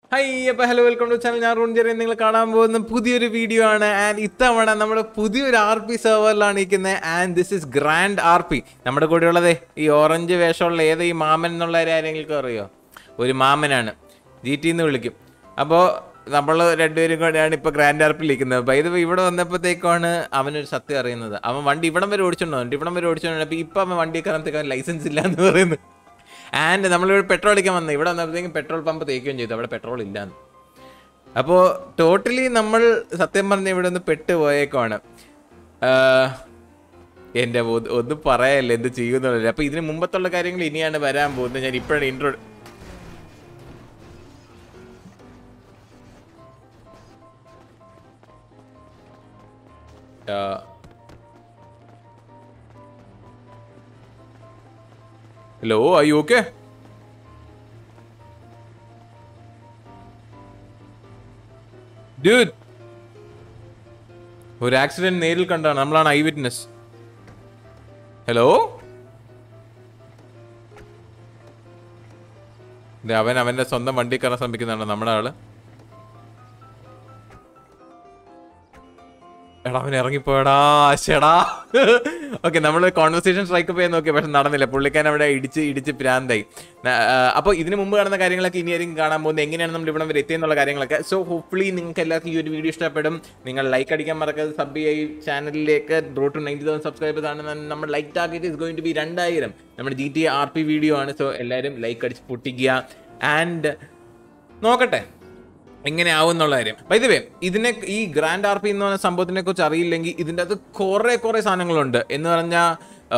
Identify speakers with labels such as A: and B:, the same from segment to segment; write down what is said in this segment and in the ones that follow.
A: High അപ്പോൾ hello welcome to channel ഞാൻ റൂൺ ചെറിയ നിങ്ങൾ കാണാൻ പോകുന്ന പുതിയൊരു വീഡിയോ ആണ് ആൻഡ് ഇത്തവണ നമ്മുടെ പുതിയൊരു ആർ പി സെർവറിലാണ് ഇരിക്കുന്നത് and this is grand R P നമ്മുടെ കൂടെ ഉള്ളത് ഈ ഓറഞ്ച് വേഷമുള്ള ഏത് ഈ മാമൻ എന്നുള്ള ആരെങ്കിലും അറിയോ ഒരു മാമനാണ് ജി ടി എന്ന് വിളിക്കും അപ്പോൾ നമ്മൾ രണ്ടുപേരും കൂടെയാണ് ഇപ്പോൾ ഗ്രാൻഡ് ആർപ്പിൽ ഇരിക്കുന്നത് അപ്പോൾ ഇത് ഇവിടെ വന്നപ്പോഴത്തേക്കാണ് അവനൊരു സത്യം അറിയുന്നത് അവൻ വണ്ടി ഇവിടം വരെ ഓടിച്ചോണ്ട് ഇവിടം വരെ ഓടിച്ചോണ്ട് അപ്പോൾ ഇപ്പം അവൻ വണ്ടി കയറത്തേക്ക് അവൻ ലൈസൻസ് ഇല്ല എന്ന് പറയുന്നു ആൻഡ് നമ്മളിവിടെ പെട്രോൾ അടിക്കാൻ വന്നത് ഇവിടെ വന്നപ്പോഴത്തേക്കും പെട്രോൾ പമ്പ് തേക്കുകയും ചെയ്തു അവിടെ പെട്രോൾ ഇല്ലാന്ന് അപ്പോൾ ടോട്ടലി നമ്മൾ സത്യം പറഞ്ഞ ഇവിടെ ഒന്ന് പെട്ട് പോയേക്കാണ് എൻ്റെ ഒന്ന് ഒന്നും പറയാല്ല എന്ത് ചെയ്യുന്നുള്ളത് അപ്പോൾ ഇതിന് മുമ്പത്തുള്ള കാര്യങ്ങൾ ഇനിയാണ് വരാൻ പോകുന്നത് ഞാൻ ഇപ്പോഴാണ് intro hello I okay dude ഒരു ആക്സിഡന്റ് നേരിൽ കണ്ടാണ് നമ്മളാണ് ഐ വിറ്റ്നസ് ഹലോ അവൻ അവന്റെ സ്വന്തം വണ്ടി കയറാൻ ശ്രമിക്കുന്നതാണ് നമ്മുടെ ആള് എടാ അവൻ ഇറങ്ങിപ്പോയടാ ശെടാ ഓക്കെ നമ്മൾ കോൺവെർസേഷൻ സ്ട്രൈക്ക് ചെയ്യാൻ നോക്കി പക്ഷെ നടന്നില്ല പുള്ളിക്കാരൻ അവിടെ ഇടിച്ച് ഇടിച്ച് പ്രാന്തായി അപ്പോൾ ഇതിന് മുമ്പ് കാണുന്ന കാര്യങ്ങളൊക്കെ ഇനി ആയിരിക്കും കാണാൻ പോകുന്നത് എങ്ങനെയാണ് നമ്മൾ ഇവിടെ വരെ എത്തിയെന്നുള്ള കാര്യങ്ങളൊക്കെ സോ ഹോപ്പ്ഫുള്ളി നിങ്ങൾക്ക് എല്ലാവർക്കും ഈ ഒരു വീഡിയോ ഇഷ്ടപ്പെടും നിങ്ങൾ ലൈക്ക് അടിക്കാൻ മറക്കരുത് സബ് ഈ ചാനലിലേക്ക് draw to ninety thousand subscribers ആണ് നമ്മൾ like target is going to be രണ്ടായിരം നമ്മുടെ G T R P video ആണ് സോ എല്ലാവരും ലൈക്ക് അടിച്ച് പൊട്ടിക്കുക ആൻഡ് നോക്കട്ടെ എങ്ങനെ ആവും എന്നുള്ള കാര്യം വൈദ്യവേ ഇതിനെ ഈ ഗ്രാൻഡ് ആർ പി എന്ന് പറഞ്ഞ സംഭവത്തിനെ കുറിച്ച് അറിയില്ലെങ്കിൽ ഇതിൻ്റെ അകത്ത് കുറേ കുറേ സാധനങ്ങളുണ്ട് എന്ന് പറഞ്ഞാൽ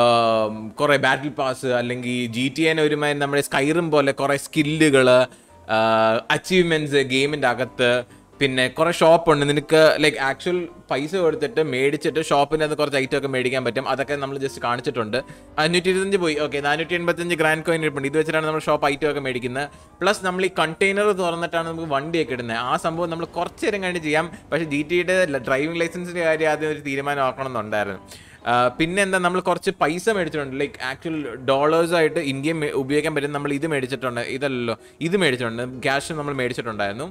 A: കുറേ ബാറ്റിൽ പാസ് അല്ലെങ്കിൽ ജി ടി എൻ ഒരുമാതിരി നമ്മുടെ സ്കൈറും പോലെ കുറേ സ്കില്ലുകൾ അച്ചീവ്മെൻറ്റ്സ് ഗെയിമിൻ്റെ അകത്ത് പിന്നെ കുറേ ഷോപ്പുണ്ട് നിനക്ക് ലൈക്ക് ആക്ച്വൽ പൈസ കൊടുത്തിട്ട് മേടിച്ചിട്ട് ഷോപ്പിൻ്റെ അത് കുറച്ച് ഐറ്റം ഒക്കെ മേടിക്കാൻ പറ്റും അതൊക്കെ നമ്മൾ ജസ്റ്റ് കാണിച്ചിട്ടുണ്ട് അഞ്ഞൂറ്റി ഇരുപത്തഞ്ച് പോയി ഓക്കെ നാനൂറ്റി എൺപത്തഞ്ച് ഗ്രാൻഡ് കോയിൻ ഇരിപ്പുണ്ട് ഇത് വെച്ചിട്ടാണ് നമ്മൾ ഷോപ്പ് ഐറ്റം ഒക്കെ മേടിക്കുന്നത് പ്ലസ് നമ്മൾ ഈ കണ്ടെയ്നർ തുറന്നിട്ടാണ് നമുക്ക് വണ്ടിയൊക്കെ ഇടുന്നത് ആ സംഭവം നമ്മൾ കുറച്ച് നേരം കഴിഞ്ഞ് ചെയ്യാം പക്ഷേ ജി ടിയുടെ ഡ്രൈവിംഗ് ലൈസൻസിൻ്റെ കാര്യം ആദ്യം ഒരു തീരുമാനം ആക്കണമെന്നുണ്ടായിരുന്നു പിന്നെ എന്താ നമ്മൾ കുറച്ച് പൈസ മേടിച്ചിട്ടുണ്ട് ലൈക്ക് ആക്ച്വൽ ഡോളേഴ്സ് ആയിട്ട് ഇന്ത്യ ഉപയോഗിക്കാൻ പറ്റും നമ്മൾ ഇത് മേടിച്ചിട്ടുണ്ട് ഇതല്ലല്ലോ ഇത് മേടിച്ചിട്ടുണ്ട് ക്യാഷ് നമ്മൾ മേടിച്ചിട്ടുണ്ടായിരുന്നു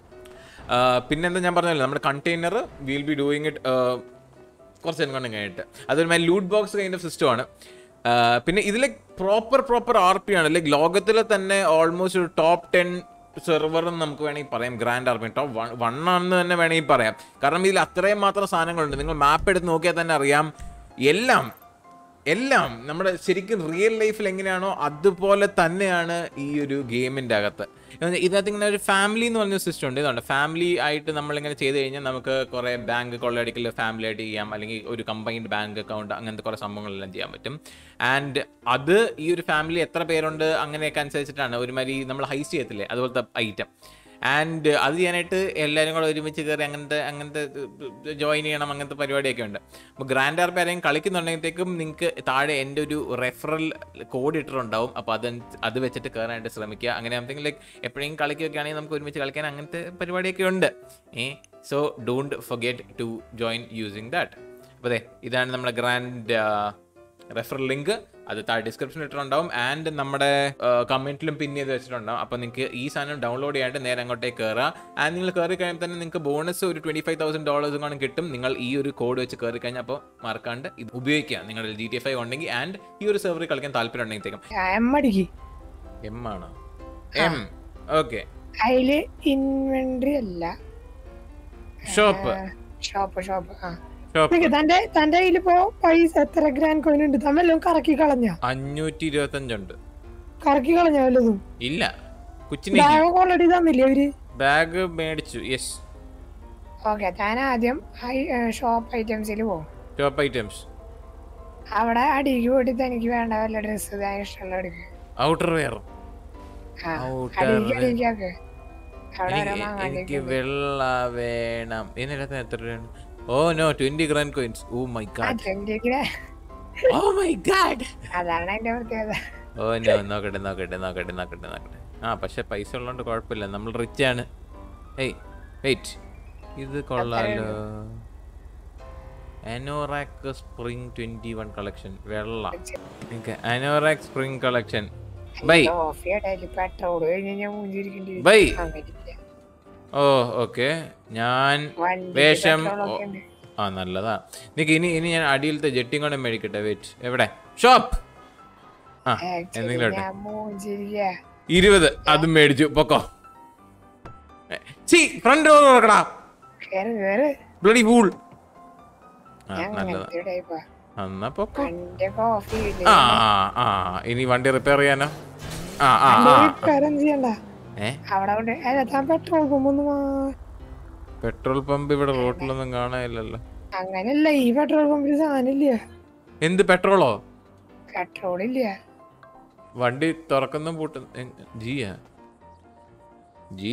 A: പിന്നെന്താ ഞാൻ പറഞ്ഞല്ലോ നമ്മുടെ container will be doing it കുറച്ച് നേരം കൊണ്ട് കഴിഞ്ഞിട്ട് അതൊരു loot box kind of system ആണ് പിന്നെ ഇതിലെ പ്രോപ്പർ പ്രോപ്പർ ആർ പി ആണ് ലൈക്ക് ലോകത്തിലെ തന്നെ ഓൾമോസ്റ്റ് ഒരു ടോപ്പ് ടെൻ സെർവർ നമുക്ക് വേണമെങ്കിൽ പറയാം grand army top one one ആണെന്ന് തന്നെ വേണമെങ്കിൽ പറയാം കാരണം ഇതിൽ അത്രയും മാത്രം സാധനങ്ങളുണ്ട് നിങ്ങൾ മാപ്പ് എടുത്ത് നോക്കിയാൽ തന്നെ അറിയാം എല്ലാം എല്ലാം നമ്മുടെ ശരിക്കും റിയൽ ലൈഫിൽ എങ്ങനെയാണോ അതുപോലെ തന്നെയാണ് ഈ ഒരു ഗെയിമിൻ്റെ അകത്ത് ഇതിനകത്ത് ഇങ്ങനെ ഒരു ഫാമിലി എന്ന് പറഞ്ഞ സിസ്റ്റം ഉണ്ട് ഇതുണ്ട് ഫാമിലി ആയിട്ട് നമ്മളിങ്ങനെ ചെയ്ത് കഴിഞ്ഞാൽ നമുക്ക് കുറേ ബാങ്ക് കൊള്ളയടിക്കൽ ഫാമിലി ആയിട്ട് ചെയ്യാം അല്ലെങ്കിൽ ഒരു കമ്പൈൻഡ് ബാങ്ക് അക്കൗണ്ട് അങ്ങനത്തെ കുറേ സംഭവങ്ങളെല്ലാം ചെയ്യാൻ പറ്റും ആൻഡ് അത് ഈ ഒരു ഫാമിലി എത്ര പേരുണ്ട് അങ്ങനെയൊക്കെ അനുസരിച്ചിട്ടാണ് ഒരുമാതിരി നമ്മൾ ഹൈസ്റ്റ് ചെയ്യത്തില്ലേ അതുപോലത്തെ ഐറ്റം ആൻഡ് അത് ചെയ്യാനായിട്ട് എല്ലാവരും കൂടെ ഒരുമിച്ച് കയറി അങ്ങനത്തെ അങ്ങനത്തെ ജോയിൻ ചെയ്യണം അങ്ങനത്തെ പരിപാടിയൊക്കെ ഉണ്ട് അപ്പോൾ ഗ്രാൻഡ് ആർപ്പ് ആരെങ്കിലും കളിക്കുന്നുണ്ടെങ്കിലേക്കും നിങ്ങൾക്ക് താഴെ എൻ്റെ ഒരു റെഫറൽ കോഡ് ഇട്ടിട്ടുണ്ടാവും അപ്പോൾ അത് അത് വെച്ചിട്ട് കയറാനായിട്ട് ശ്രമിക്കുക അങ്ങനെ ആകുമ്പോൾ ലൈക്ക് എപ്പോഴെങ്കിലും കളിക്കുകയൊക്കെ ആണെങ്കിൽ നമുക്ക് ഒരുമിച്ച് കളിക്കാൻ അങ്ങനത്തെ പരിപാടിയൊക്കെ ഉണ്ട് uh so don't forget to join using that അപ്പോൾ അതെ ഇതാണ് നമ്മുടെ ഗ്രാൻഡ് റെഫറൽ ലിങ്ക് അത് താഴെ ഡിസ്ക്രിപ്ഷനിൽ ഇട്ടിട്ടുണ്ടാവും ആൻഡ് നമ്മുടെ കമൻറ്റിലും പിൻ ചെയ്ത് വെച്ചിട്ടുണ്ടാവും അപ്പോൾ നിങ്ങൾക്ക് ഈ സാധനം ഡൗൺലോഡ് ചെയ്യാനായിട്ട് നേരെ അങ്ങോട്ടേക്ക് കയറുക ആൻഡ് നിങ്ങൾ കയറി കഴിയുമ്പോൾ തന്നെ നിങ്ങൾക്ക് ബോണസ് ഒരു ട്വൻറ്റി ഫൈവ് തൗസൻഡ് ഡോളേഴ്സും കാണും കിട്ടും നിങ്ങൾ ഈ ഒരു കോഡ് വെച്ച് കയറി കഴിഞ്ഞാൽ അപ്പോൾ മറക്കാണ്ട് ഇത് ഉപയോഗിക്കുക നിങ്ങളുടെ ജി ടി എഫ് ഐ ഉണ്ടെങ്കിൽ ആൻഡ് ഈ ഒരു സെർവറിൽ കളിക്കാൻ താല്പര്യം ഉണ്ടെങ്കിലേക്കും എം ആണോ എം ഓക്കെ
B: അതില് ഇൻവെന്ററി അല്ല
A: ഷോപ്പ്
B: ഷോപ്പ് ഷോപ്പ് ആ
A: ഷോപ്പ്
B: നിക്ക് തന്റെ തന്റെ കയ്യിലിപ്പോ പൈസ എത്ര ഗ്രാൻഡ് കോയിൻ ഉണ്ട് തമ്മെല്ലാം കറക്കി കളഞ്ഞ
A: അഞ്ഞൂറ്റി ഇരുപത്തഞ്ചുണ്ട്
B: കറക്കി കളഞ്ഞ വല്ലതും
A: ഇല്ല കുച്ചിനെ
B: ബാഗ് ഓൾറെഡി തന്നില്ലേ അവര്
A: ബാഗ് മേടിച്ചു യെസ്
B: ഓക്കെ താൻ ആദ്യം ഷോപ്പ് ഐറ്റംസിൽ പോകും
A: ഷോപ്പ് ഐറ്റംസ്
B: അവിടെ അടിക്ക് പോയിട്ട് തനിക്ക് വേണ്ട വല്ല ഡ്രസ്സ് താൻ ഇഷ്ടമുള്ള എടുക്കുക
A: ഔട്ടർ വെയർ
B: ആ
A: Outer
B: അടിക്ക്
A: wear.
B: അടിക്കാക്ക് അവിടെ ഓരോ
A: എനിക്ക്
B: വാങ്ങാൻ
A: എനിക്ക് വെള്ള വേണം ഇതിനകത്ത് എത്ര രൂപയാണ് oh no twenty grand coins oh my god oh my god
B: അതാണ് അതിന്റെ പ്രത്യേകത
A: ഓ നോ നോക്കട്ടെ നോക്കട്ടെ നോക്കട്ടെ നോക്കട്ടെ നോക്കട്ടെ ആ പക്ഷെ പൈസ ഉള്ളതുകൊണ്ട് കുഴപ്പമില്ല നമ്മൾ റിച്ച് ആണ് ഏയ് വെയിറ്റ് ഇത് കൊള്ളാലോ anorak spring twenty one collection വെള്ള anorak spring collection buy
B: off ചെയ്യട്ടെ പെട്രോൾ കഴിഞ്ഞ് ഞാൻ മൂഞ്ചിരിക്കേണ്ടി വരും.
A: ബൈ
B: അങ്ങനെയില്ല.
A: ഓ ഓക്കെ ഞാൻ
B: വണ്ടി
A: വേഷം
B: പെട്രോളൊക്കെ ഉണ്ട്.
A: ആ നല്ലതാ നിക്ക് ഇനി ഇനി ഞാൻ അടിയിലത്തെ ജെട്ടിയും കൂടെ മേടിക്കട്ടെ വെയിറ്റ് എവിടെ ഷോപ്പ് ആ
B: Actually,
A: എന്തെങ്കിലും ഇട്ടെ
B: ഞാൻ മൂഞ്ചിരിക്കാ.
A: ഇരുപത് അതും മേടിച്ചു പൊക്കോ ചീ ഫ്രണ്ട് നോക്കടാ
B: കേറ് കേറ്
A: ബ്ലഡി ഫൂൾ ആ
B: ഞാൻ
A: നല്ലതാ
B: അങ്ങനത്തെ ടൈപ്പാ
A: എന്നാ പൊക്കോ
B: വണ്ടി കോഫി
A: ആ ആ ഇനി വണ്ടി റിപ്പയർ ചെയ്യാനോ ആ ആ ആ
B: റിപ്പയറും ചെയ്യണ്ട
A: ഏ
B: അവിടെ കൊണ്ട് അല്ല താൻ പെട്രോൾ പമ്പൊന്നും വാ-
A: പെട്രോൾ പമ്പ് ഇവിടെ റോട്ടിലൊന്നും കാണാനില്ലല്ലോ
B: അങ്ങനല്ല ഈ പെട്രോൾ പമ്പിൽ സാധനം ഇല്ല
A: എന്ത് പെട്രോളോ
B: പെട്രോൾ ഇല്ല
A: വണ്ടി തുറക്കുന്ന പൂട്ട ജിയാ ജി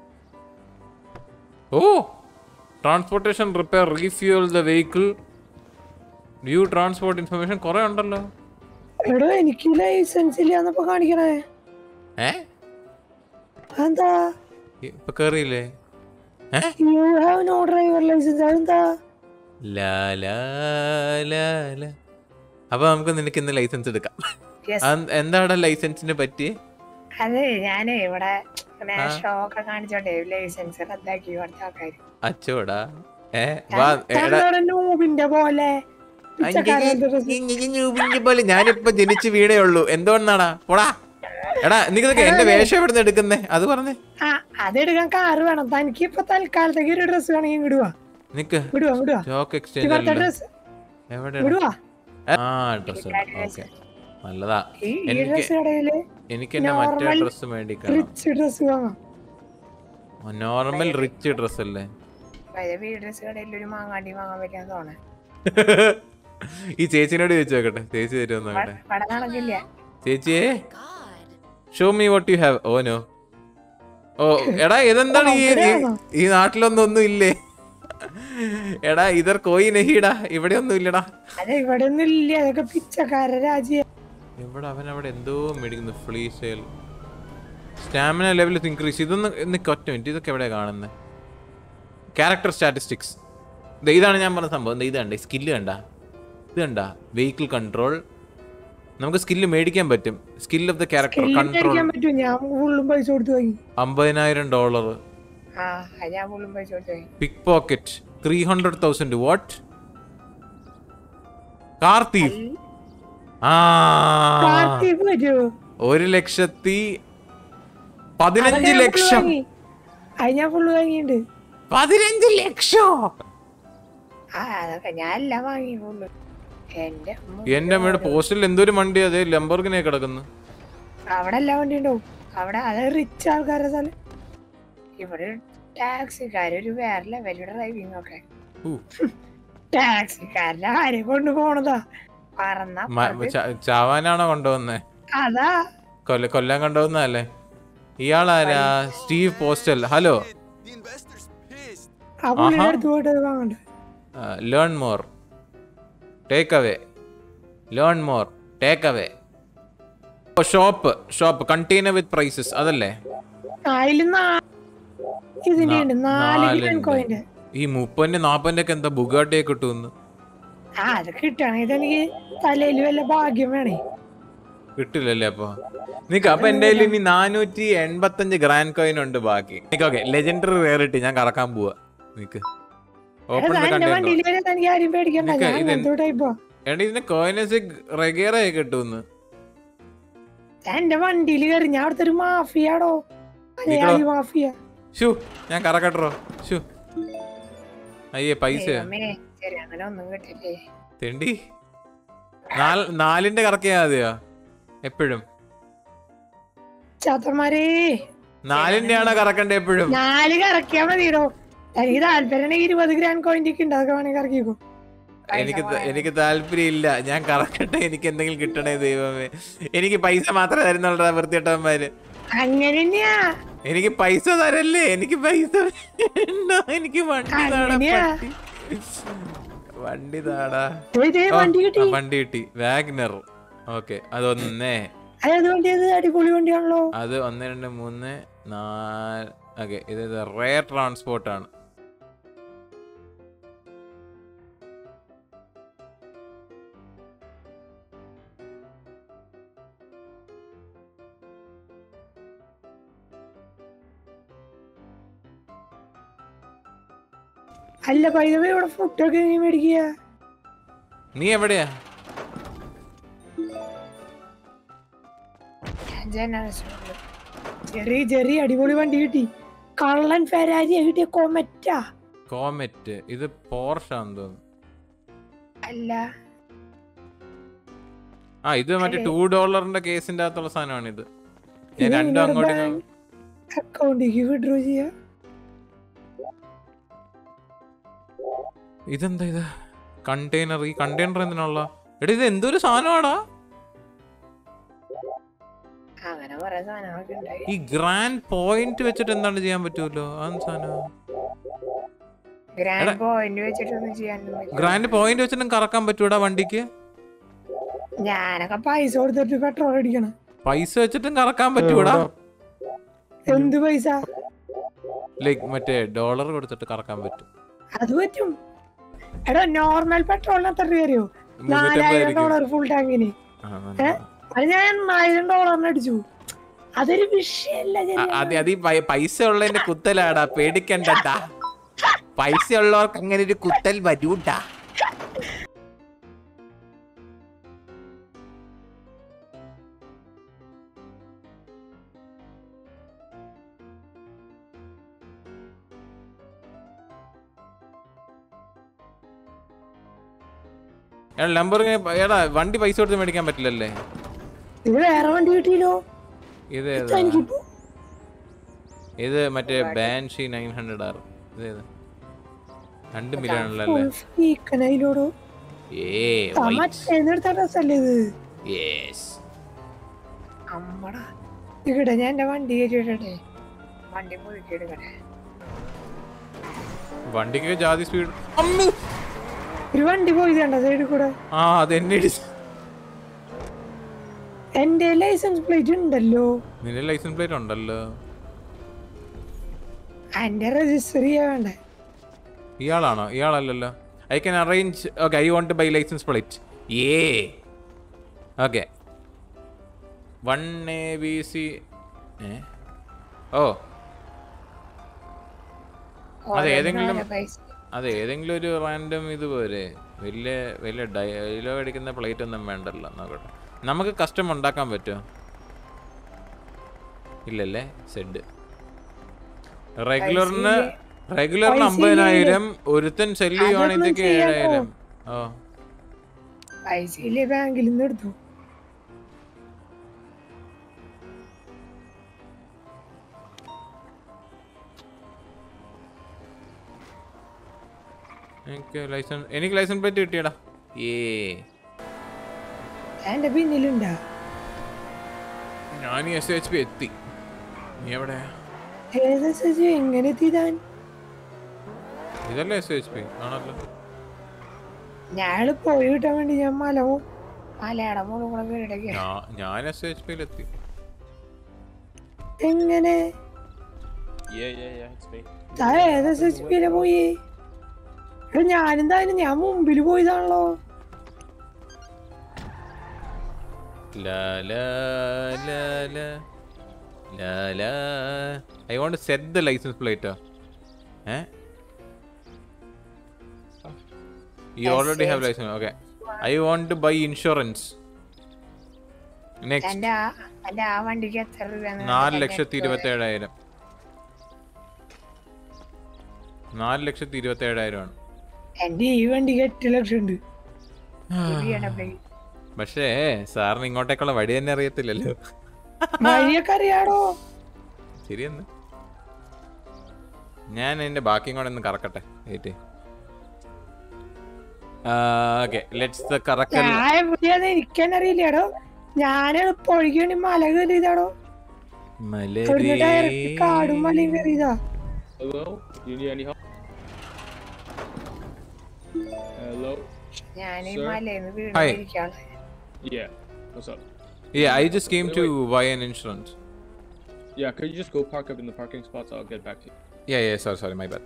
A: ഓ transportation repair refuel the vehicle view transport information കുറെ ഉണ്ടല്ലോ
B: എടോ എനിക്ക് ലൈസൻസ് ഇല്ലാന്നപ്പോ കാണിക്കണേ
A: ഏ
B: എന്താ
A: ഇപ്പൊ കേറിയില്ലേ eh
B: you have no driver license അതെന്താ
A: ലാ ലാ ലാ ലാ. അപ്പൊ നമുക്ക് നിനക്ക് ഇന്ന് ലൈസൻസ് എടുക്കാം
B: Yes.
A: അത് എന്താണ് ലൈസൻസിനെ പറ്റി
B: അതെ ഞാനേ ഇവിടെ ഷോ ഒക്കെ കാണിച്ചോട്ടെ ലൈസൻസ് റദ്ദാക്കി കൊടുത്ത ആൾക്കാര്
A: അച്ചോടാ ഏ വാ എടാ
B: തന്നോട് നൂബിന്റെ പോലെ പിച്ചക്കാരൻ dress.
A: ഞൂബിന്റെ പോലെ ഞാനിപ്പോ ജനിച്ച് വീടേ ഉള്ളൂ എന്തുകൊണ്ടാടാ പോടാ എടാ നിനക്ക് എന്റെ വേഷം എവിടെ എടുക്കുന്നേ അത് പറഞ്ഞേ
B: ആ അതെടുക്കാൻ കാറ് വേണം തനിക്ക് ഇപ്പൊ തൽക്കാലത്തേക്ക് ഒരു ഡ്രസ് വേണമെങ്കിൽ വിടുവാ
A: നിക്ക്
B: വിടുവാ വിടുവാ
A: സ്റ്റോക്ക്
B: ഇവിടുത്തെ
A: എക്സ്ചേഞ്ച്
B: ഡ്രസ്
A: എവിടെ
B: വിടുവാ
A: ആ ഡ്രസ് ഓക്കെ നല്ലതാ
B: ഈ ഈ
A: എനിക്ക്
B: ഡ്രസ് കടയില്
A: എനിക്ക് എന്റെ മറ്റേ
B: Normal
A: ഡ്രസ് മേടിക്കണം
B: റിച്ച് ഡ്രസ് വാങ്ങാം
A: നോർമൽ റിച്ച് ഡ്രസ് അല്ലേ
B: അതായത് ഈ ഡ്രസ് കടയിൽ ഒരു മാങ്ങാണ്ടി വാങ്ങാൻ പറ്റാൻ തോന്നേ
A: ഈ ചേച്ചിനോട് ചോദിച്ചു നോക്കട്ടെ ചേച്ചി തരുമോ നോക്കട്ടെ
B: ഇവിടെ നടക്കില്ല
A: ചേച്ചിയെ show me what you have oh no oh എടാ ഇതെന്താണ് ഈ ഈ- ഈ നാട്ടിലൊന്നും ഒന്നും ഇല്ലേ എടാ ഇതർ കോയി നെഹിടാ ഇവിടെ ഒന്നും ഇല്ലടാ
B: അത് ഇവിടെ ഒന്നും ഇല്ല അതൊക്കെ പിച്ചക്കാര രാജ്യ
A: ഇവിടെ അവൻ അവിടെ എന്തോ മേടിക്കുന്നു flea sale stamina level increase ഇതൊന്നും നിക്ക് ഒറ്റ മിനിറ്റ് ഇതൊക്കെ എവിടെയാ കാണുന്നത് ക്യാരക്ടർ സ്റ്റാറ്റിസ്റ്റിക്സ് ഇതാണ് ഞാൻ പറഞ്ഞ സംഭവം ദേ ഇത് കണ്ട സ്കില്ല് കണ്ട ഇത് കണ്ട വെഹിക്കിൾ കൺട്രോൾ നമുക്ക് സ്കില്ല് മേടിക്കാൻ പറ്റും skill of the character control
B: മേടിക്കാൻ പറ്റും ഞാൻ ഫുള്ളും പൈസ കൊടുത്തു വാങ്ങി
A: അമ്പതിനായിരം ഡോളർ
B: ആ അത് ഞാൻ ഫുള്ളും പൈസ കൊടുത്തു വാങ്ങി
A: pickpocket three hundred thousand what car thief ആ
B: കാർത്തിക് പറ്റുമോ
A: ഒരു ലക്ഷത്തി പതിനഞ്ച് ലക്ഷം
B: അത് ഞാൻ ഫുള്ള് വാങ്ങിയിട്ടുണ്ട്
A: പതിനഞ്ച് ലക്ഷം
B: ആ അതൊക്കെ ഞാൻ എല്ലാം വാങ്ങി ഫുള്ള് എന്റെ അമ്മോ.
A: എന്റെ അമ്മയുടെ പോസ്റ്റിൽ എന്തോരു വണ്ടി അതെ ലംബർഗിനെ കിടക്കുന്നു
B: അവിടെ എല്ലാ വണ്ടി ഉണ്ടാവും അവിടെ അത് റിച്ച് ആൾക്കാരുടെ സ്ഥലം ഇവിടെ ടാക്സിക്കാര് ഒരു വേറെ ലെവലിൽ ഡ്രൈവിംഗ് ഒക്കെ
A: ഊ.
B: ടാക്സിക്കാരന്റെ ആരെ കൊണ്ട് പോണതാ പറന്ന
A: മ- ച- ചാവാനാണോ കൊണ്ടുവന്നേ
B: അതാ
A: കൊല്ല കൊല്ലാൻ കൊണ്ടുവന്നല്ലേ ഇയാളാരാ സ്റ്റീവ് പോസ്റ്റൽ ഹലോ
B: ആ പുള്ളിയുടെ അടുത്ത് പോയിട്ട് അത് വാങ്ങണ്ട
A: learn more take away learn more take away shop shop container with prices അതല്ലേ
B: അതില് നാ- ഇതിന്റെ ഉണ്ട് നാല് ഗ്രാൻ
A: നാലുണ്ട്.
B: കോയിന്റെ
A: ഈ മുപ്പതിന്റെ നാപ്പതിന്റെ ഒക്കെ എന്താ ബുഗാട്ടിയെ കിട്ടുമെന്ന്
B: ആ അത് കിട്ടണെങ്കിൽ ഇതെനിക്ക് തലയിൽ വല്ല ഭാഗ്യം വേണേ
A: കിട്ടില്ലല്ലേ അപ്പൊ നിക്ക് അപ്പൊ എന്റെ കയ്യിൽ ഇനി നാനൂറ്റി എൺപത്തഞ്ച് ഗ്രാൻഡ് കോയിൻ ഉണ്ട് ബാക്കി നിക്ക് ഓക്കെ ലെജൻഡറി റേറിട്ടി ഞാൻ കറക്കാൻ പോവാ നിക്ക് ഓപ്പൺ
B: എടാ, എന്റെ വണ്ടിയിൽ വരെ തനിക്ക് ആരും പേടിക്കണ്ട
A: നിക്ക്,
B: ഞാൻ
A: ഇത്
B: അങ്ങനത്തെ ടൈപ്പോ
A: എടാ ഇതിന് കോയിനസ് റെഗേറായി കിട്ടുമെന്ന്
B: എന്റെ വണ്ടിയിൽ കയറി ഞാൻ അവിടുത്തെ ഒരു മാഫിയാടോ മലയാളി മാഫിയ
A: ഷു ഞാൻ കറക്കട്ടോ ഷു അയ്യേ പൈസ
B: ദൈവമേ, ശരി അങ്ങനെ ഒന്നും കിട്ടില്ലേ
A: തെണ്ടി നാല് നാലിന്റെ കറക്കിയാ മതിയോ എപ്പോഴും
B: ചാത്തന്മാരേ
A: നാലിന്റെ ആണോ കറക്കണ്ടേ എപ്പോഴും
B: നാല് കറക്കിയാ മതിയോ എനിക്ക് താല്പര്യം ഇരുപത് ഗ്രാൻഡ് കോയിന്റ് ഒക്കെ ഉണ്ട് അതൊക്കെ വേണമെങ്കിൽ കറക്കിക്കോ
A: എനിക്ക് ത- എനിക്ക് താല്പര്യമില്ല ഞാൻ കറക്കട്ടെ എനിക്ക് എന്തെങ്കിലും കിട്ടണേ ദൈവമേ എനിക്ക് പൈസ മാത്രമേ തരുന്നുള്ളൂ വൃത്തിയിട്ടവന്മാര്
B: അങ്ങനെ തന്നെയാ
A: എനിക്ക് പൈസ തരല്ലേ എനിക്ക് പൈസ വേണ്ട എനിക്ക് വണ്ടി താടാ
B: അങ്ങനെയാ?
A: പട്ടി. വണ്ടി താടാ
B: ദേ, ദേ,
A: ഓ,
B: വണ്ടി കിട്ടി
A: ആ, വണ്ടി കിട്ടി വാഗ്നർ ഓക്കെ അതൊന്നേ
B: അതേത് വണ്ടി അത് അടിപൊളി വണ്ടിയാണല്ലോ
A: അത് ഒന്ന് രണ്ട് മൂന്ന് നാല് ഓക്കെ ഇത് റെയർ ട്രാൻസ്പോർട്ട് ആണ്
B: അല്ല പൈതവ ഇവിടെ ഫുഡൊക്കെ നീ മേടിക്കുക
A: നീ എവിടെയാ
B: ചെറിയ ചെറിയ അടിപൊളി വണ്ടി കിട്ടി കള്ളൻ ഫെരാരി കിട്ടിയ കൊമറ്റാ
A: കോമെറ്റ് ഇത് പോർഷാന്ന് തോന്നുന്നു
B: അല്ല
A: ആ ഇത് മറ്റേ
B: അതെ.
A: ടൂ ഡോളറിന്റെ കേസിന്റെ അകത്തുള്ള സാധനമാണ് ഇത് ഞാൻ
B: ഇത്
A: രണ്ടും
B: നിങ്ങളുടെ
A: അങ്ങോട്ടും
B: ബാങ്ക്
A: ഇങ്ങോട്ടും-
B: അക്കൗണ്ടിലേക്ക് വിഡ്രോ ചെയ്യാ
A: ഇതെന്താ ഇത് കണ്ടെയ്നർ ഈ കണ്ടെയ്നർ എന്തിനുള്ള എടാ ഇത് എന്തൊരു സാധനമാടാ
B: അങ്ങനെ കുറെ സാധനങ്ങളൊക്കെ ഉണ്ടായി
A: ഈ ഗ്രാൻഡ് പോയിന്റ് വെച്ചിട്ട് എന്താണ് ചെയ്യാൻ പറ്റുമല്ലോ അതെന്ത് സാധനം
B: ഗ്രാൻഡ് പോയിന്റ് വെച്ചിട്ടൊന്നും ചെയ്യാനൊന്നും പറ്റില്ല.
A: ഗ്രാൻഡ് പോയിന്റ് വെച്ചിട്ടും കറക്കാൻ പറ്റൂടാ വണ്ടിക്ക്
B: ഞാനൊക്കെ പൈസ കൊടുത്തിട്ട് പെട്രോൾ അടിക്കണം
A: പൈസ വെച്ചിട്ടും കറക്കാൻ പറ്റൂടാ
B: എന്ത് പൈസ
A: ലൈക്ക് മറ്റേ ഡോളർ കൊടുത്തിട്ട് കറക്കാൻ പറ്റും
B: അത് പറ്റും എടാ നോർമൽ പെട്രോളിന് എത്ര രൂപ അറിയോ നാലായിരം
A: മുന്നൂറ്റമ്പതായിരിക്കും.
B: ഡോളർ ഫുൾ ടാങ്കിന്
A: ആ, നല്ല.
B: അത് ഞാൻ എണ്ണായിരം ഡോളറിന് അടിച്ചു അതൊരു വിഷയല്ല
A: അ- അത് അത് ഈ പൈ- പൈസ ഉള്ളതിന്റെ കുത്തലാടാ പേടിക്കണ്ടട്ടാ പൈസ ഉള്ളവർക്ക് അങ്ങനെ ഒരു കുത്തൽ വരൂട്ടാ നമ്പർ എടാ വണ്ടി പൈസ കൊടുത്ത് മേടിക്കാൻ പറ്റില്ലല്ലേ
B: ഇത് വേറെ വണ്ടി കിട്ടിയില്ലോ
A: ഇത്
B: ഇത്
A: ഏതാ?
B: എനിക്കിപ്പോ
A: ഇത് മറ്റേ ബാൻഷി നയൻ ഹൺഡ്രഡ് ആർ ഇതേത് രണ്ട് മില്യൺ ഉള്ളല്ലേ
B: full freak ആയില്ലോടോ.
A: ഏ
B: ആ, മറ്റേന്ന് എടുത്ത ഡ്രസ്സല്ലേ ഇത്
A: യെസ്
B: അമ്മടാ ഇവിടെ ഞാൻ എന്റെ വണ്ടി കയറ്റിട്ടെ വണ്ടി മുഴുക്കി എടുക്കട്ടെ
A: വണ്ടിക്ക് ജാതി സ്പീഡ്
B: ഒരു വണ്ടി പോയി കണ്ട സൈഡിൽ കൂടെ
A: ആ അത് എന്നെ ഇടിച്ചു
B: എന്റെ ലൈസൻസ് പ്ലേറ്റ് ഉണ്ടല്ലോ
A: നിന്റെ ലൈസൻസ് പ്ലേറ്റ് ഉണ്ടല്ലോ
B: എന്റെ രജിസ്റ്റർ ചെയ്യാൻ വേണ്ടേ
A: ഇയാളാണോ ഇയാളല്ലല്ലോ I can arrange okay I won't buy license plate eh okay one A B C oh അത് ഏതെങ്കിലും-
B: ഓരോന്നിനും ഓരോ പൈസ.
A: അത് ഏതെങ്കിലും ഒരു റാൻഡം ഇത് പോരെ വലിയ വലിയ ഡയലോഗ് അടിക്കുന്ന പ്ലേറ്റ് ഒന്നും വേണ്ടല്ലോ നോക്കട്ടെ നമുക്ക് കസ്റ്റം ഉണ്ടാക്കാൻ പറ്റുമോ ഇല്ലല്ലേ സെഡ് റെഗുലറിന് റെഗുലറിന്
B: പൈസ
A: അമ്പതിനായിരം ഒരുത്തൻ സെല്ല്
B: അതൊന്നും
A: ചെയ്യുവാണെങ്കിൽ
B: ചെയ്യാമോ?
A: ഏഴായിരം ഓ
B: പൈസ ഇല്ലേ ബാങ്കിൽ നിന്ന് എടുത്തു
A: എനിക്ക് ലൈസൻസ് എനിക്ക് ലൈസൻസ് പ്ലേറ്റ് കിട്ടിയടാ ഏ
B: എന്റെ പിന്നിലുണ്ടാ
A: ഞാൻ എസ് എച്ച് പി എത്തി നീ എവിടെ
B: ഏതാ സജി എങ്ങനെ എത്തിയതാൻ
A: ഇതല്ലേ എസ് എച്ച് പി ആണല്ലോ
B: ഞാള് പോയി കിട്ടാൻ വേണ്ടി ഞാൻ മല മോ- മലയുടെ മുകളിൽ കൂടെ വീടൊക്കെ
A: ഞാ- ഞാൻ എസ് എച്ച് പിയിലെത്തി
B: എങ്ങനെ
C: Yeah, yeah, yeah, it's me.
B: താ ഏതാ സജി പിന്നെ പോയി എടാ ഞാനെന്തായാലും ഞാൻ മുമ്പിൽ പോയതാണല്ലോ
A: La la la la la la. I want to set the license plate. Eh? You already have license. Okay. I want to buy insurance. Next.
B: എന്റെ ആ എന്റെ ആ വണ്ടിക്ക് എത്ര രൂപ
A: നാല് ലക്ഷത്തി ഇരുപത്തി ഏഴായിരം നാല് ലക്ഷത്തി ഇരുപത്തി ഏഴായിരം ആണ്
B: എന്റെ ഈ വണ്ടിക്ക് എട്ട് ലക്ഷം ഉണ്ട്
A: പക്ഷേ സാറിന് ഇങ്ങോട്ടേക്കുള്ള വഴി തന്നെ അറിയത്തില്ലല്ലോ
B: വഴിയൊക്കെ അറിയാടോ
A: ശരിയെന്ന് ഞാൻ എന്റെ ബാക്കിയും കൂടെ ഒന്ന് കറക്കട്ടെ ഏറ്റ് ഓക്കെ ലെറ്റ്സ് കറക്കൽ
B: ഞാൻ എവിടെയാന്ന് എനിക്കെന്നെ അറിയില്ലടോ ഞാൻ എളുപ്പൊഴുകി വേണ്ടി മല കയറിയതാടോ ഇവിടുന്ന് ഡയറക്റ്റ് കാടും മലയും കയറിയതാ
C: Hello? Do you need any help? Hello?
B: ഞാൻ ഈ
C: Sir?
B: മലയിന്ന്
A: Hi.
B: വീണിരിക്കാണ്
C: Yeah. What's up?
A: Yeah, I just came to buy an insurance.
C: Yeah, could you just go park up in the parking spots? I'll get back to you.
A: Yeah, yeah, sorry, sorry, my bad.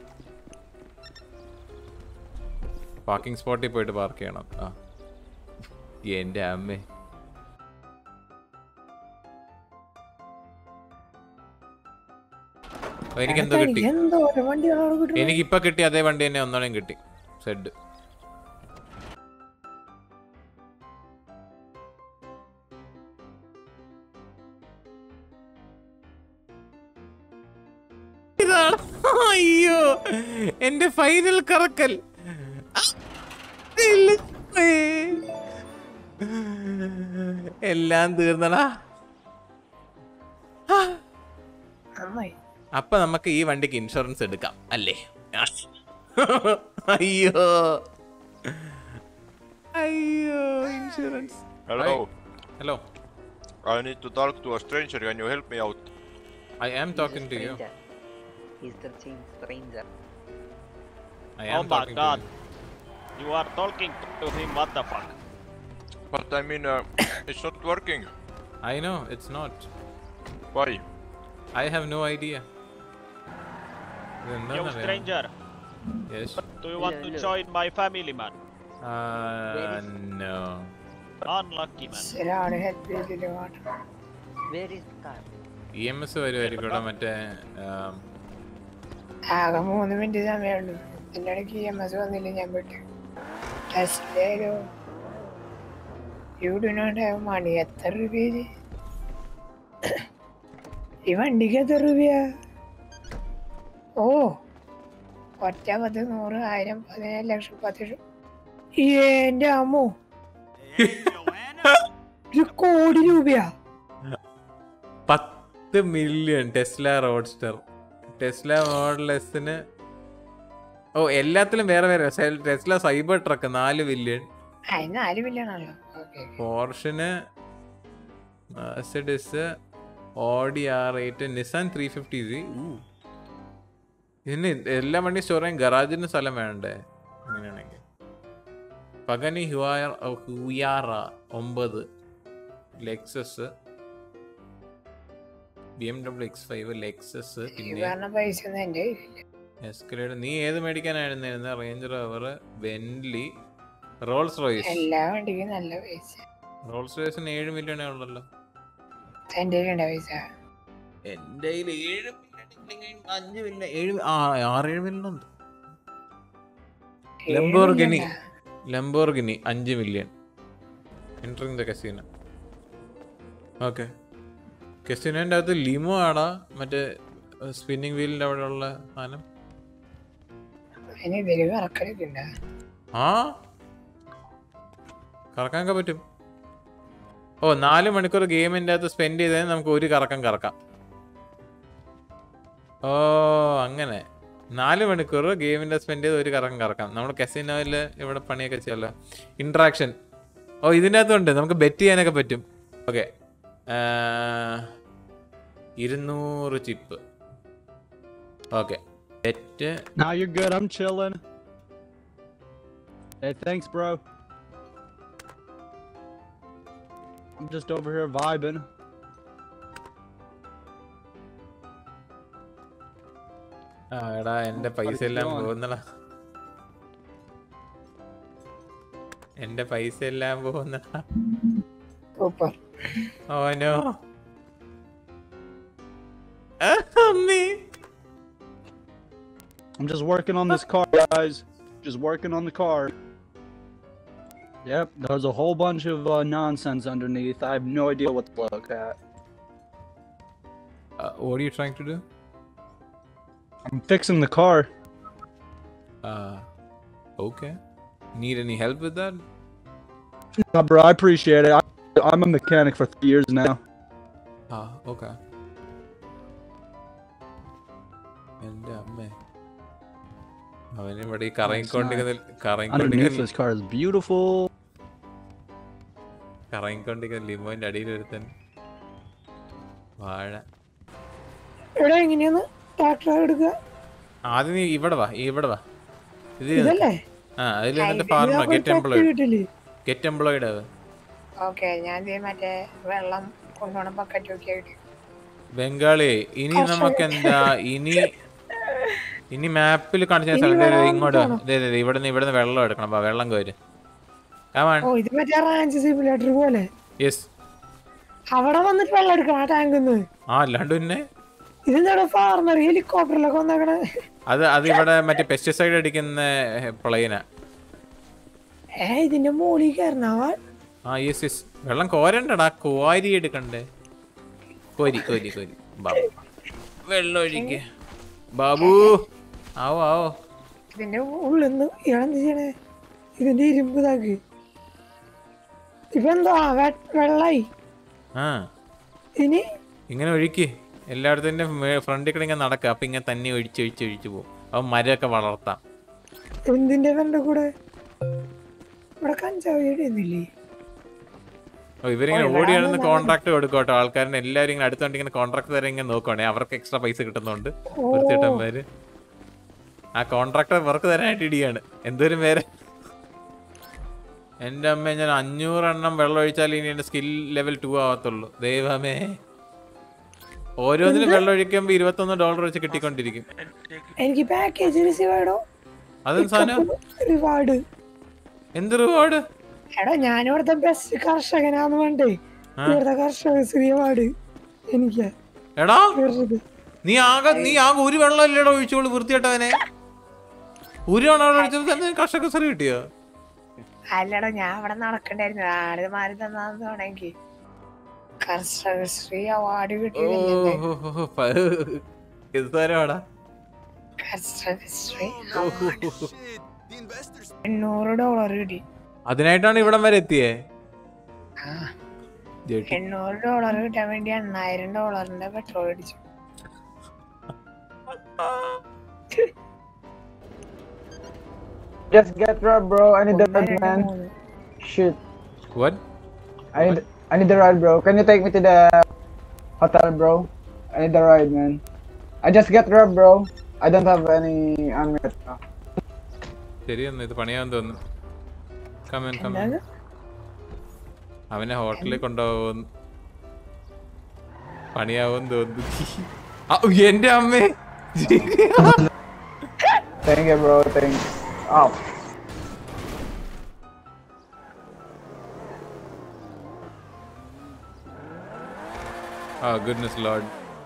A: Parking സ്പോട്ടിൽ പോയിട്ട് park ചെയ്യണം ആ എൻ്റെ അമ്മേ ഓ, എനിക്ക് എന്തോ കിട്ടി
B: എന്തോ വണ്ടികളോട് കിട്ടും
A: എനിക്ക് ഇപ്പൊ കിട്ടി അതേ വണ്ടി തന്നെ ഒന്നോടെയും കിട്ടി സെഡ് ഇതാണ് അയ്യോ എന്റെ ഫൈനൽ കറക്കൽ ആ, ഇല്ല. ഏ. എല്ലാം തീർന്നടാ ആ.
B: നന്നായി
A: അപ്പൊ നമുക്ക് ഈ വണ്ടിക്ക് ഇൻഷുറൻസ് എടുക്കാം അല്ലേ അയ്യോ അയ്യോ insurance
D: Hello.
A: Hello
D: I need to talk to a stranger. Can you help me out?
A: I am talking to you
E: He's the same stranger.
A: I
F: Oh
A: am
F: my
A: talking
F: god. You are talking to him, what the fuck?
D: But I mean, uh, it's not working.
A: I no it's not
D: Why?
A: I have no idea
F: You stranger, do you want to
E: Hello, hello.
F: join my family, man?
A: No
F: Unlucky, man.
B: ശരിയാണ് help ചെയ്തില്ല പാട്ട്
E: Where is the car?
A: E M S വരുമായിരിക്കും ഇവിടെ മറ്റേ ആം,
B: ആകെ മൂന്ന് minute സമയമുള്ളൂ ഇതിന്റെ ഇടയ്ക്ക് ഇ എം എസ് വന്നില്ല ഞാൻ വിട്ട് ടെസ്റ്റിലേലോ you do not have money എത്ര രൂപ ഈ വണ്ടിക്ക് എത്ര രൂപയാ ഓ ഒറ്റ പത്ത് നൂറ് ആയിരം പതിനേഴ് ലക്ഷം പത്ത് ലക്ഷം എന്റെ അമ്മോ ഒരു കോടി രൂപയാ
A: പത്ത് million Tesla Roadster Tesla Model എസിന് ഓ എല്ലാത്തിലും വേറെ വേറെ സെ- ടെസ്ല സൈബർ ട്രക്ക് നാല് മില്യൺ
B: അതിന് നാല് മില്യണല്ലോ ഓക്കെ
A: പോർഷന് Mercedes Audi R eight Nissan three fifty Z ഇതിന് എല്ലാ വണ്ടി സ്റ്റോർ ചെയ്യാൻ ഗറാജിന് സ്ഥലം വേണ്ടേ അങ്ങനെയാണെങ്കിൽ പകനി ഹുയാറ ഹുയാറ ഒമ്പത് Lexus B M W X five Lexus
B: ഈ
A: പിന്നെ
B: പറഞ്ഞ പൈസ ഒന്നും എൻ്റെ കയ്യിലില്ല
A: എസ്കലേഡ് നീ ഏത് മേടിക്കാനായിരുന്നു Range Rover Bentley Rolls Royce
B: എല്ലാ വണ്ടിക്കും നല്ല പൈസ
A: റോൾസ് റോയ്സിന് ഏഴ് മില്യണേ ഉള്ളല്ലോ
B: എൻ്റെ കയ്യിലുണ്ട് പൈസ
A: എന്റെ കയ്യിൽ ഏഴ് മില്യൺ അഞ്ച് മില്യൺ ഏഴ് ആ ആറേഴ് മില്യൺ ഉണ്ട്
B: ഏഴ്
A: ലംബോർഗിനി
B: മില്യണാ?
A: ലംബോർഗിനി അഞ്ച് million entering the casino okay കസീനോൻ്റെ അകത്ത് ലിമോ ആടാ മറ്റേ സ്പിന്നിങ് വീലിൻ്റെ അവിടെ ഉള്ള സാധനം
B: അതിന് ഇതില് കറക്കലൊക്കെ ഉണ്ട്
A: ആ കറക്കാനൊക്കെ പറ്റും ഓ നാല് മണിക്കൂർ ഗെയിമിൻ്റെ അകത്ത് സ്പെൻഡ് ചെയ്താൽ നമുക്ക് ഒരു കറക്കം കറക്കാം ഓ അങ്ങനെ നാല് മണിക്കൂർ ഗെയിമിൻ്റെ സ്പെൻഡ് ചെയ്ത് ഒരു കറക്കം കറക്കാം നമ്മൾ കസിനോയിൽ ഇവിടെ പണിയൊക്കെ ചെയ്യാമല്ലോ ഇൻട്രാക്ഷൻ ഓ ഇതിൻ്റെ അകത്തുണ്ട് നമുക്ക് ബെറ്റ് ചെയ്യാനൊക്കെ പറ്റും ഓക്കെ ഇരുന്നൂറ് chip okay bet
G: Now you're good. I'm chilling. Hey, thanks, bro. I'm just over here vibing.
A: ആ എടാ എന്റെ പൈസ എല്ലാം
G: പഠിക്കുവാണ്.
A: പോകുന്നടാ എന്റെ പൈസ എല്ലാം പോകുന്നടാ
B: സൂപ്പർ
A: ഓനോ അമ്മേ
G: I'm just working on this car, guys. Just working on the car. Yep, there's a whole bunch of uh, nonsense underneath. I have no idea what to look at.
A: Uh, what are you trying to do?
G: I'm fixing the car.
A: Uh, okay. Need any help with that?
G: Nah, bro, I appreciate it. I, I'm a mechanic for three years now.
A: Ah, okay. എന്റെ അമ്മേ അവനിവിടെ ഈ കറങ്ങിക്കൊണ്ടിരിക്കുന്ന
G: Underneath
A: കറങ്ങിക്കൊണ്ടിരിക്കുന്ന
G: this car is beautiful.
A: കറങ്ങിക്കൊണ്ടിരിക്കുന്ന ലിമോന്റെ അടിയിൽ ഒരുത്തൻ വാഴ
B: ഇവിടെ എങ്ങനെയാന്ന് tractor എടുക്കുക
A: ആദ്യം നീ ഇവിടെ വാ ഈ ഇവിടെ വാ ഇത്
B: ഇതല്ലേ
A: ആ അതിൽ എന്നിട്ട് ഫാർമർ ഗെറ്റ് എംപ്ലോയിഡ്
B: കിട്ടില്ലേ
A: ഗെറ്റ് എംപ്ലോയിഡ് ആവ്
B: ഓക്കെ ഞാൻ ദേ മറ്റേ വെള്ളം കൊണ്ടുപോകണം ബക്കറ്റ് ഒക്കെ ആയിട്ട്
A: ബംഗാളി ഇനി നമുക്ക് എന്താ ഇനി ഇനി മാപ്പിൽ കാണിച്ച
B: ഇനി
A: സ്ഥലം ദേ, ദേ,
B: വെള്ളം
A: ഇങ്ങോട്ട് വാ.
B: വേണോ?
A: ദേ, ദേ, ദേ, ഇവിടെ നിന്ന് ഇവിടെ നിന്ന് വെള്ളം എടുക്കണം വാ വെള്ളം കോര് കമാൺ
B: ഓ ഇത് മറ്റേ റാഞ്ച് സിമുലേറ്റർ പോലെ
A: യെസ്
B: അവിടെ വന്നിട്ട് വെള്ളം എടുക്കണം ആ ടാങ്കിൽ നിന്ന്
A: ആ അല്ലാണ്ട് പിന്നെ
B: ഇതെന്താടാ ഫാർമർ ഹെലികോപ്റ്ററിലൊക്കെ വന്നേക്കണേ
A: അത് അത് ഇവിടെ മറ്റേ പെസ്റ്റിസൈഡ് അടിക്കുന്ന പ്ലെയിനാ
B: ഏ ഇതിന്റെ മോളിൽ കയറണവൻ
A: ആ യെസ് യെസ് വെള്ളം കോരണ്ടടാ കോരി എടുക്കണ്ടേ കോരി കോരി കോരി ബാബു വെള്ളം ഒഴിക്ക ബാബു ആവോ ആവോ
B: ഇതിന്റെ ഉള്ളിൽ നിന്ന് ഇയാളെന്ത് ചെയ്യണേ ഇതിന്റെ ഇരുമ്പ് ഇതാക്ക് ഇപ്പൊ എന്താ വെ- വെള്ളായി
A: ആ
B: ഇനി
A: ഇങ്ങനെ ഒഴിക്ക് എല്ലായിടത്തിന്റെ ഫ്രണ്ടിൽ കൂടെ ഇങ്ങനെ നടക്കുക അപ്പൊ ഇങ്ങനെ തന്നെ ഒഴിച്ച് ഒഴിച്ച് ഒഴിച്ച് പോകും അപ്പൊ മരമൊക്കെ വളർത്താം
B: എന്തിന്റെ ഫ്രണ്ട് കൂടെ ഇവിടെ കഞ്ചാവ് ഇടുന്നില്ലേ
A: ഓ ഇവരിങ്ങനെ ഓടി നടന്ന് കോൺട്രാക്ട് കൊടുക്കും കേട്ടോ ആൾക്കാരുടെ എല്ലാവരും ഇങ്ങനെ അടുത്തോണ്ട് ഇങ്ങനെ കോൺട്രാക്ട് തരാൻ ഇങ്ങനെ നോക്കുവാണേ അവർക്ക് എക്സ്ട്രാ പൈസ കിട്ടുന്നുണ്ട് വൃത്തിയിട്ടന്മാര് ആ കോൺട്രാക്ടർ വർക്ക് തരാനായിട്ട് ഇടിയാണ് എന്തോരം പേര് എന്റെ അമ്മ ഞാൻ അഞ്ഞൂറെണ്ണം വെള്ളം ഒഴിച്ചാൽ ഇനി എന്റെ സ്കിൽ ലെവൽ ടു ആവത്തുള്ളൂ ദൈവമേ ഓരോന്നിനും വെള്ളം ഒഴിക്കുമ്പോ ഇരുപത്തൊന്ന് ഡോളർ വെച്ച് കിട്ടിക്കൊണ്ടിരിക്കും
B: എനിക്ക് പാക്കേജ് റിസീവ് ആയിടോ
A: അതും സാധനം
B: റിവാർഡ്
A: എന്ത് റിവാർഡ്
B: എടാ ഞാനിവിടുത്തെ ബെസ്റ്റ് കർഷകനാന്ന് വേണ്ടേ ഇവിടുത്തെ കർഷക റിവാർഡ് എനിക്ക്
A: എടാ
B: വെറുതെ
A: നീ ആകെ നീ ആകെ ഒരു വെള്ളം ഇല്ലടോ ഒഴിച്ചോളൂ വൃത്തിയായിട്ടവനെ ഒരു വെള്ളം ഒഴിച്ചത് തന്നെ കർഷക സറി കിട്ടിയോ
B: അല്ലടാ ഞാൻ അവിടെ നടക്കണ്ടായിരുന്നു ആട് മാറി തന്നാന്ന് വേണമെങ്കിൽ കർഷകശ്രീ അവാർഡ് കിട്ടിയില്ലേ
A: ഇത് തരവാടാ
B: കർഷകശ്രീ എണ്ണൂറ് ഡോളർ കിട്ടി
A: അതിനായിട്ടാണ് ഇവിടം വരെ എത്തിയേ
B: ആ
A: ജെട്ടി.
B: എണ്ണൂറ് ഡോളർ കിട്ടാൻ വേണ്ടി എണ്ണായിരം ഡോളറിന്റെ പെട്രോൾ അടിച്ചു
H: Just get robbed, bro. I need the ride, man.
B: മൂന്ന്.
H: Shit.
A: What?
H: I need I need the ride, bro. Can you take me to the hotel, bro? I need the ride, man. I just get robbed, bro. I don't have any ammo right now.
A: ശരിയെന്ന് ഇത് പണിയാൻ തോന്നുന്നു കമൻ കമൻ
B: എന്താണ്?
A: അവനെ ഹോട്ടലിൽ കൊണ്ടുപോകുന്നു പണിയാവും തോന്നുന്നു ആ, എന്റെ അമ്മേ
H: Thank you, bro. Thanks. Oh.
A: ആ ഗുഡ്നസ് ലോഡ്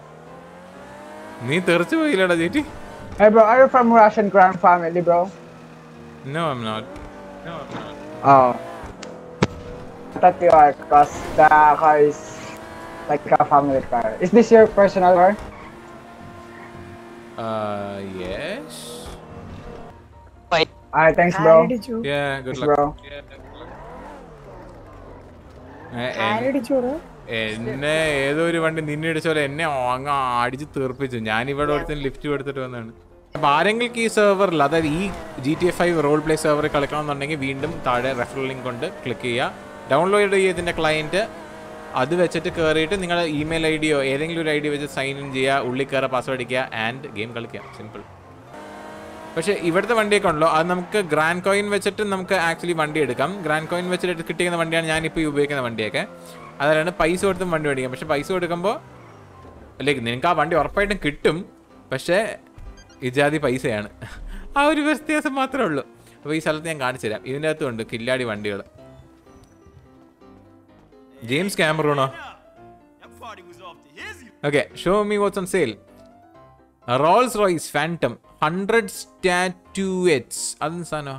A: നീ തെറിച്ചു പോയില്ലടാ ചേട്ടി
H: Hey, bro. Are you from Russian crime family, bro?
A: No I'm not
H: Oh. I thought you are, cause the car is like a family car. Is this your personal car?
A: Yes
H: Alright, thanks, bro.
B: ആരടിച്ചു
A: good
H: Thanks,
A: luck
H: bro.
B: ആരടിച്ചോടോ
A: എന്നെ ഏതോ ഒരു വണ്ടി നിന്നെ ഇടിച്ച പോലെ എന്നെ അങ്ങ് അടിച്ച് തീർപ്പിച്ചു ഞാൻ ഇവിടെ ഒരുത്തിന് ലിഫ്റ്റ് എടുത്തിട്ട് വന്നതാണ് അപ്പൊ ആരെങ്കിലും ഈ സെർവറിൽ അതായത് ഈ G T F five role play സെർവറിൽ കളിക്കണമെന്നുണ്ടെങ്കിൽ വീണ്ടും താഴെ റെഫറൽ ലിങ്ക് കൊണ്ട് ക്ലിക്ക് ചെയ്യുക ഡൗൺലോഡ് ചെയ്തതിന്റെ ക്ലയന്റ് അത് വെച്ചിട്ട് കയറിയിട്ട് നിങ്ങളുടെ ഇമെയിൽ ഐ ഡിയോ ഏതെങ്കിലും ഒരു ഐ ഡി വെച്ച് സൈൻ ഇൻ ചെയ്യുക ഉള്ളിൽ കയറുക പാസ്വേഡ് അടിക്കുക ആൻഡ് ഗെയിം കളിക്കുക സിമ്പിൾ പക്ഷേ ഇവിടുത്തെ വണ്ടിയൊക്കെ ഉണ്ടല്ലോ അത് നമുക്ക് ഗ്രാൻഡ് കോയിൻ വെച്ചിട്ട് നമുക്ക് ആക്ച്വലി വണ്ടി എടുക്കാം ഗ്രാൻഡ് കോയിൻ വെച്ചിട്ട് കിട്ടിയ വണ്ടിയാണ് ഞാനിപ്പോൾ ഈ ഉപയോഗിക്കുന്ന വണ്ടിയൊക്കെ അതാണ് പൈസ കൊടുത്തും വണ്ടി മേടിക്കാം പക്ഷെ പൈസ കൊടുക്കുമ്പോൾ ലൈക്ക് നിനക്ക് ആ വണ്ടി ഉറപ്പായിട്ടും കിട്ടും പക്ഷേ ഇജാതി പൈസയാണ് ആ ഒരു വ്യത്യാസം മാത്രമേ ഉള്ളൂ അപ്പോൾ ഈ സ്ഥലത്ത് ഞാൻ കാണിച്ചു തരാം ഇതിൻ്റെ അകത്തുണ്ട് കില്ലാടി വണ്ടികൾ ജെയിംസ് ക്യാമറൂണോ okay show me what's on sale Rolls Royce Phantom hundred statuettes അതെന്ത് സാധനമാ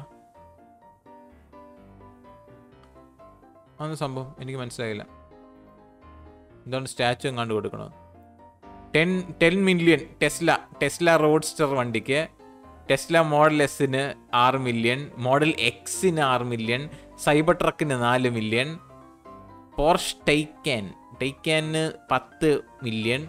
A: അതൊന്നും സംഭവം എനിക്ക് മനസ്സിലായില്ല എന്താണ് സ്റ്റാച്ചു എങ്ങാണ്ട് കൊടുക്കണോ ten ten million Tesla Tesla Roadster വണ്ടിക്ക് ടെസ്ല മോഡൽ എസിന് ആറ് മില്യൺ മോഡൽ എക്സിന് ആറ് മില്യൺ സൈബർ ട്രക്കിന് നാല് മില്യൺ പോർഷ് ടൈക്കാൻ ടൈക്കാന് പത്ത് മില്യൺ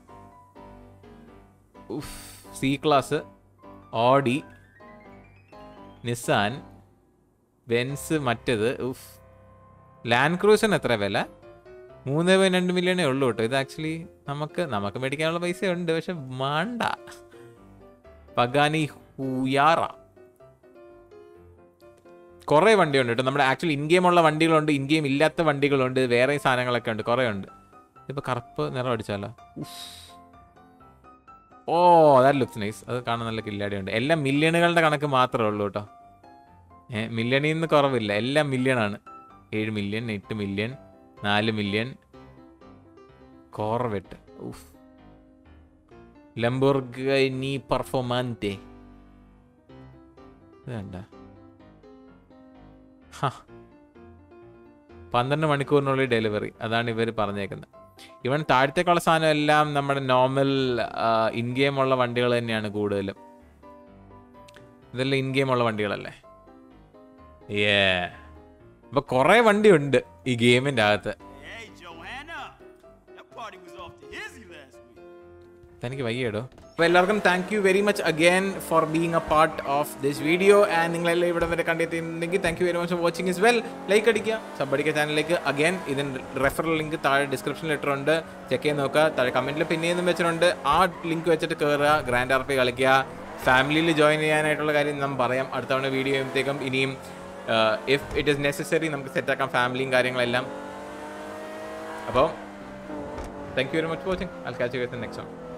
A: ഉഫ് C class Audi Nissan Benz മറ്റേത് ഉഫ് ലാൻഡ് ക്രൂസിന് എത്ര വില മൂന്ന് പോയിന്റ് രണ്ട് മില്യണേ ഉള്ളൂ കേട്ടോ ഇത് ആക്ച്വലി നമുക്ക് നമുക്ക് മേടിക്കാനുള്ള പൈസ ഉണ്ട് പക്ഷെ വേണ്ട പഗാനി ഹുയാറ കുറേ വണ്ടിയുണ്ട് കേട്ടോ നമ്മുടെ ആക്ച്വലി ഇൻ ഗെയിം ഉള്ള വണ്ടികളുണ്ട് ഇൻ ഗെയിം ഇല്ലാത്ത വണ്ടികളുണ്ട് വേറെ സാധനങ്ങളൊക്കെ ഉണ്ട് കുറേ ഉണ്ട് ഇതിപ്പോൾ കറുപ്പ് നിറം അടിച്ചാലോ ഉഫ്. ഓ ദാറ്റ് ലുക്സ് നൈസ് അത് കാണാൻ നല്ല കില്ലാടിയുണ്ട് എല്ലാം മില്യണുകളുടെ കണക്ക് മാത്രമേ ഉള്ളൂ കേട്ടോ ഏഹ് മില്യണിൽ നിന്ന് കുറവില്ല എല്ലാം മില്യൺ ആണ് ഏഴ് മില്യൺ എട്ട് മില്യൺ നാല് മില്യൺ കോർവെട്ട് ഉഫ് ലംബോർഗിനി പെർഫോമാൻറ്റെ വേണ്ട പന്ത്രണ്ട് മണിക്കൂറിനുള്ളിൽ ഡെലിവറി അതാണ് ഇവർ പറഞ്ഞേക്കുന്നത് ഇവൻ താഴത്തേക്കുള്ള സാധനം എല്ലാം നമ്മുടെ നോർമൽ ഇൻ ഗെയിം ഉള്ള വണ്ടികൾ തന്നെയാണ് കൂടുതലും ഇതെല്ലാം ഇൻ ഗെയിം ഉള്ള വണ്ടികളല്ലേ ഏ അപ്പൊ കുറെ വണ്ടിയുണ്ട് ഈ ഗെയിമിന്റെ അകത്ത്
F: Hey, Joanna! That party was off to hizzy last week.
A: തനിക്ക് വയ്യേടോ അപ്പോൾ എല്ലാവർക്കും thank you very much again for being a part of this video and നിങ്ങളെല്ലാം ഇവിടെ വരെ കണ്ടെത്തിയിട്ടുണ്ടെങ്കിൽ thank you very much for watching as well like അടിക്കുക sub അടിക്കുക ചാനലിലേക്ക് അഗൈൻ ഇതിൻ്റെ റെഫറൽ ലിങ്ക് താഴെ ഡിസ്ക്രിപ്ഷനിൽ ഇട്ടിട്ടുണ്ട് ചെക്ക് ചെയ്ത് നോക്കുക താഴെ കമൻറ്റിൽ പിന്നെ ചെയ്യുന്നതും വെച്ചിട്ടുണ്ട് ആ ലിങ്ക് വെച്ചിട്ട് കയറുക ഗ്രാൻഡ് ആർ പി കളിക്കുക ഫാമിലിയിൽ ജോയിൻ ചെയ്യാനായിട്ടുള്ള കാര്യം നാം പറയാം അടുത്ത തവണ വീഡിയോ ചെയ്യുമ്പോഴത്തേക്കും ഇനിയും ഇഫ് ഇറ്റ് ഇസ് നെസസറി നമുക്ക് സെറ്റാക്കാം ഫാമിലിയും കാര്യങ്ങളെല്ലാം അപ്പോൾ thank you very much for watching I'll catch next one